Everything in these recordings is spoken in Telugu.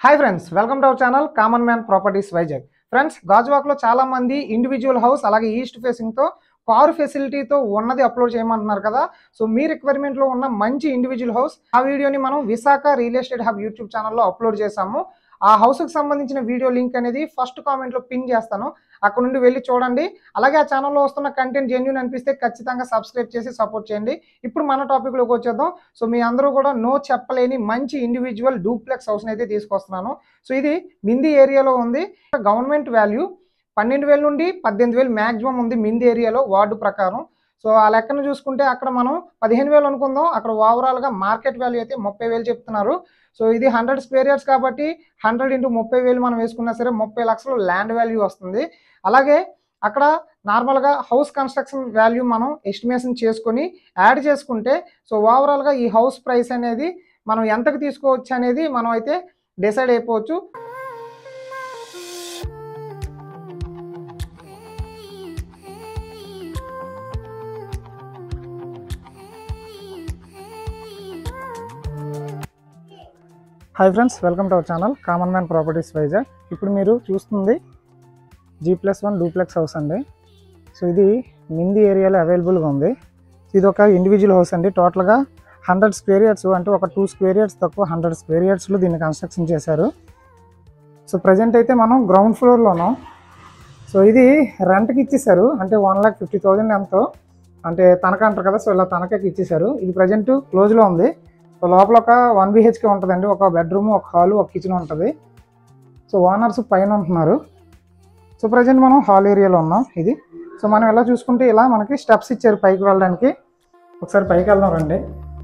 hi friends welcome to our channel common man properties Vizag friends గాజువాక్లో చాలా మంది ఇండివిజువల్ హౌస్ అలాగే ఈస్ట్ ఫేసింగ్తో కారు ఫెసిలిటీతో ఉన్నది అప్లోడ్ చేయమంటున్నారు కదా సో మీ రిక్వైర్మెంట్లో ఉన్న మంచి ఇండివిజువల్ హౌస్ ఆ వీడియోని మనం Visakha real estate hub YouTube ఛానల్లో అప్లోడ్ చేశాము ఆ హౌస్కి సంబంధించిన వీడియో లింక్ అనేది ఫస్ట్ కామెంట్లో పిన్ చేస్తాను అక్కడ నుండి వెళ్ళి చూడండి అలాగే ఆ ఛానల్లో వస్తున్న కంటెంట్ జెన్యున్ అనిపిస్తే ఖచ్చితంగా సబ్స్క్రైబ్ చేసి సపోర్ట్ చేయండి ఇప్పుడు మన టాపిక్లోకి వచ్చేద్దాం సో మీ అందరూ కూడా నో చెప్పలేని మంచి ఇండివిజువల్ డూప్లెక్స్ హౌస్ని అయితే తీసుకొస్తున్నాను సో ఇది మింది ఏరియాలో ఉంది గవర్నమెంట్ వాల్యూ పన్నెండు వేల నుండి పద్దెనిమిది వేలు మ్యాక్సిమం ఉంది మింది ఏరియాలో వార్డు ప్రకారం సో ఆ లెక్కను చూసుకుంటే అక్కడ మనం పదిహేను వేలు అనుకుందాం అక్కడ ఓవరాల్గా మార్కెట్ వాల్యూ అయితే ముప్పై వేలు చెప్తున్నారు సో ఇది హండ్రెడ్ స్క్వేర్ యార్డ్స్ కాబట్టి హండ్రెడ్ ఇంటూ ముప్పై వేలు మనం వేసుకున్నా సరే ముప్పై లక్షలు ల్యాండ్ వాల్యూ వస్తుంది అలాగే అక్కడ నార్మల్గా హౌస్ కన్స్ట్రక్షన్ వాల్యూ మనం ఎస్టిమేషన్ చేసుకొని యాడ్ చేసుకుంటే సో ఓవరాల్గా ఈ హౌస్ ప్రైస్ అనేది మనం ఎంతకు తీసుకోవచ్చు అనేది మనం అయితే డిసైడ్ అయిపోవచ్చు hi friends welcome to our channel common man properties Vizag ఇప్పుడు మీరు చూస్తుంది G plus one duplex house అండి సో ఇది మింది ఏరియాలో అవైలబుల్గా ఉంది ఇది ఒక ఇండివిజువల్ హౌస్ అండి టోటల్గా హండ్రెడ్ స్క్వేర్ యార్డ్స్ అంటే ఒక టూ స్క్వేర్ యార్డ్స్ తక్కువ హండ్రెడ్ స్క్వేర్ యార్డ్స్లో దీన్ని కన్స్ట్రక్షన్ చేశారు సో ప్రజెంట్ అయితే మనం గ్రౌండ్ ఫ్లోర్లోనూ సో ఇది రెంట్కి ఇచ్చేసారు అంటే వన్ ల్యాక్ ఫిఫ్టీ థౌజండ్ ఎంతో అంటే తనక అంటారు కదా సో ఇలా తనకకి ఇచ్చేసారు ఇది ప్రజెంట్ క్లోజ్లో ఉంది సో లోపల ఒక వన్ బిహెచ్కే ఉంటుందండి ఒక బెడ్రూమ్ ఒక హాల్ ఒక కిచెన్ ఉంటుంది సో ఓనర్స్ పైన ఉంటున్నారు సో ప్రజెంట్ మనం హాల్ ఏరియాలో ఉన్నాం ఇది సో మనం ఎలా చూసుకుంటే ఇలా మనకి స్టెప్స్ ఇచ్చారు పైకి వెళ్ళడానికి ఒకసారి పైకి వెళ్దాం రండి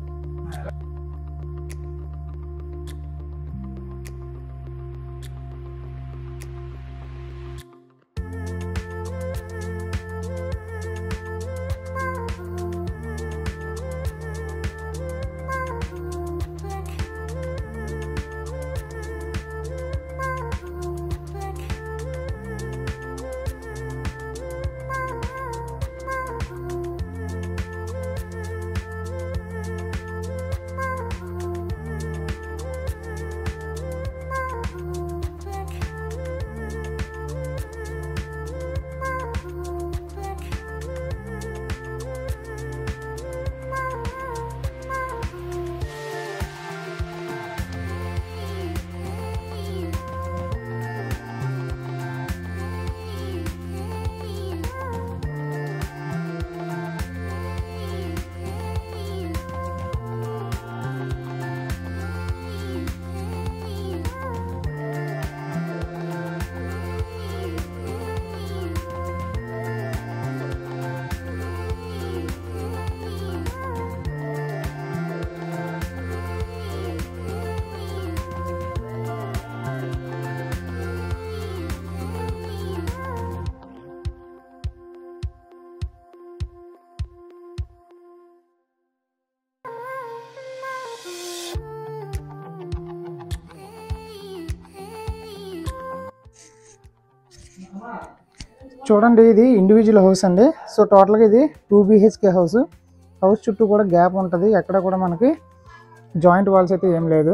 చూడండి ఇది ఇండివిజువల్ హౌస్ అండి సో టోటల్గా ఇది టూ బీహెచ్కే హౌస్ హౌస్ చుట్టూ కూడా గ్యాప్ ఉంటుంది ఎక్కడ కూడా మనకి జాయింట్ వాల్స్ అయితే ఏం లేదు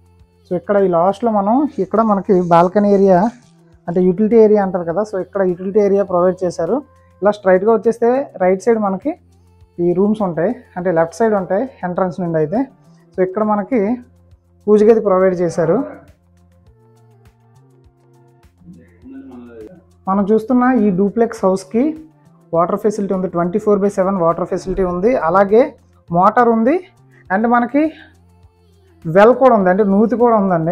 సో ఇక్కడ ఈ లాస్ట్లో మనం ఇక్కడ మనకి బాల్కనీ ఏరియా అంటే యూటిలిటీ ఏరియా అంటారు కదా సో ఇక్కడ యూటిలిటీ ఏరియా ప్రొవైడ్ చేశారు ఇలా స్ట్రైట్గా వచ్చేస్తే రైట్ సైడ్ మనకి ఈ రూమ్స్ ఉంటాయి అంటే లెఫ్ట్ సైడ్ ఉంటాయి ఎంట్రన్స్ నుండి అయితే సో ఇక్కడ మనకి పూజ గది ప్రొవైడ్ చేశారు మనం చూస్తున్న ఈ డూప్లెక్స్ హౌస్కి వాటర్ ఫెసిలిటీ ఉంది twenty four by seven water facility ఉంది అలాగే మోటార్ ఉంది అండ్ మనకి వెల్ కూడా ఉంది అంటే నూతి కూడా ఉందండి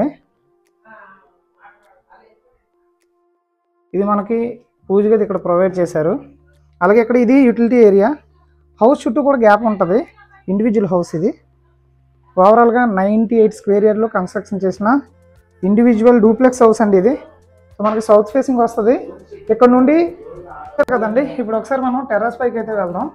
ఇది మనకి పూజ గది ఇక్కడ ప్రొవైడ్ చేశారు అలాగే ఇక్కడ ఇది యూటిలిటీ ఏరియా హౌస్ చుట్టూ కూడా గ్యాప్ ఉంటుంది ఇండివిజువల్ హౌస్ ఇది ఓవరాల్గా నైంటీ ఎయిట్ స్క్వేర్ ఇయర్లో కన్స్ట్రక్షన్ చేసిన ఇండివిజువల్ డూప్లెక్స్ హౌస్ అండి ఇది సో మనకి సౌత్ ఫేసింగ్ వస్తుంది ఇక్కడ నుండి కదండి ఇప్పుడు ఒకసారి మనం టెర్రస్ పైకి అయితే వెళ్దాం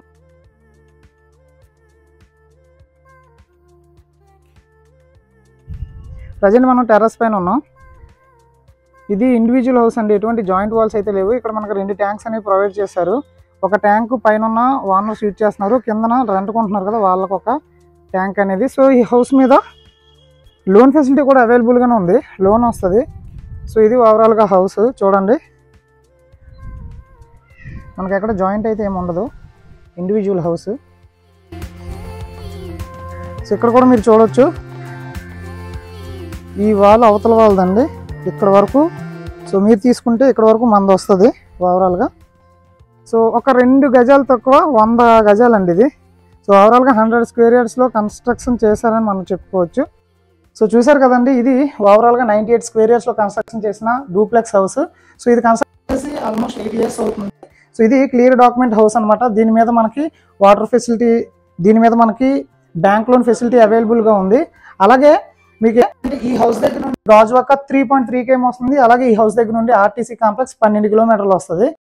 ప్రజెంట్ మనం టెర్రస్ పైన ఉన్నాం ఇది ఇండివిజువల్ హౌస్ అండి ఎటువంటి జాయింట్ వాల్స్ అయితే లేవు ఇక్కడ మనకు రెండు ట్యాంక్స్ అనేవి ప్రొవైడ్ చేశారు ఒక ట్యాంక్ పైన ఉన్న ఓనర్స్ యూజ్ చేస్తున్నారు కిందన రెంట్ కొంటున్నారు కదా వాళ్ళకు ఒక ట్యాంక్ అనేది సో ఈ హౌస్ మీద లోన్ ఫెసిలిటీ కూడా అవైలబుల్గానే ఉంది లోన్ వస్తుంది సో ఇది ఓవరాల్గా హౌస్ చూడండి మనకి ఎక్కడ జాయింట్ అయితే ఏమి ఉండదు ఇండివిజువల్ హౌస్ సో ఇక్కడ కూడా మీరు చూడొచ్చు ఈ వాల్ అవతల వాళ్ళదండి ఇక్కడ వరకు సో మీరు తీసుకుంటే ఇక్కడ వరకు మంద వస్తుంది ఓవరాల్గా సో ఒక రెండు గజాలు తక్కువ వంద గజాలండి ఇది సో ఓవరాల్గా హండ్రెడ్ స్క్వేర్ యార్డ్స్లో కన్స్ట్రక్షన్ చేశారని మనం చెప్పుకోవచ్చు సో చూసారు కదండి ఇది ఓవరాల్గా నైంటీ ఎయిట్ స్క్వేర్ ఇయర్స్లో కన్స్ట్రక్షన్ చేసిన డూప్లెక్స్ హౌస్ సో ఇది కన్స్ట్రక్షన్ చేసి ఆల్మోస్ట్ ఎయిట్ ఇయర్స్ అవుతుంది సో ఇది క్లియర్ డాక్యుమెంట్ హౌస్ అన్నమాట దీని మీద మనకి వాటర్ ఫెసిలిటీ దీని మీద మనకి బ్యాంక్ లోన్ ఫెసిలిటీ అవైలబుల్గా ఉంది అలాగే మీకు ఏంటంటే ఈ హౌస్ దగ్గర నుండి Gajuwaka three point three KM వస్తుంది అలాగే ఈ హౌస్ దగ్గర నుండి ఆర్టీసీ కాంప్లెక్స్ పన్నెండు కిలోమీటర్లు వస్తుంది